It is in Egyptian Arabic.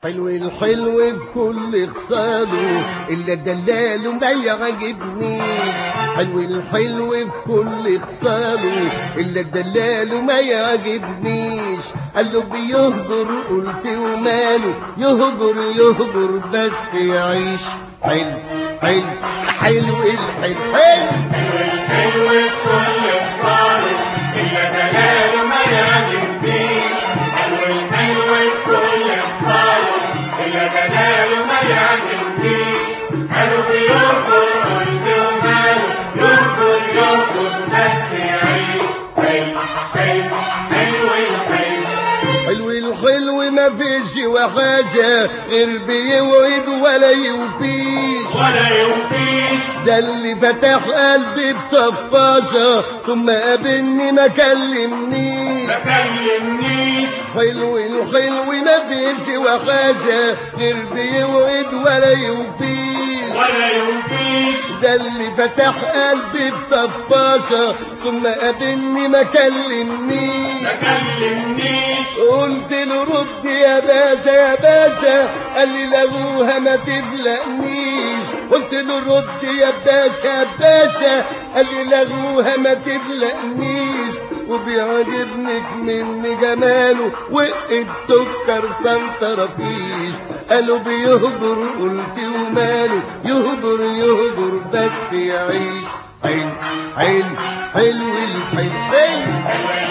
حلو الحلو بكل خصاله إلا دلاله ما يعجبنيش حلو الحلو بكل خصاله إلا دلاله ما يعجبنيش قال له بيهجر قلت وماله يهجر يهجر بس يعيش حلو حلو حلو الحلو حلو الحلو بكل خصاله إلا دلاله ما يعجبنيش حلو الحلو بكل خصاله إلا دلاله ما يعجبنيش حلو بيرقص قلبي وماله يرقص يرقص بس يعيش حلو حلو حلو الحلو حلو الحلو ما فيش وحاجة غير بيوعد ولا يوفيش ولا يوفيش ده اللي فتح قلبي بطفاشة ثم قابلني ما كلمنيش ما كلمنيش حلو الحلو ما فيش وحاجة غير بيوعد ولا يوفيش ولا يوفيش ده اللي فتح قلبي بطفاشة ثم قابلني ما كلمنيش ما كلمنيش قلت له رد يا باشا يا باشا قال لي لغوها ما تبلقنيش قلت له رد يا باشا يا باشا قال لي لغوها ما تبلقنيش وبيعجبنك من جماله وقت سكر سنتر فيش قالوا بيهجر قلت وماله يهجر يهجر بس يعيش حلو حلو حلو الحلو حلو حلو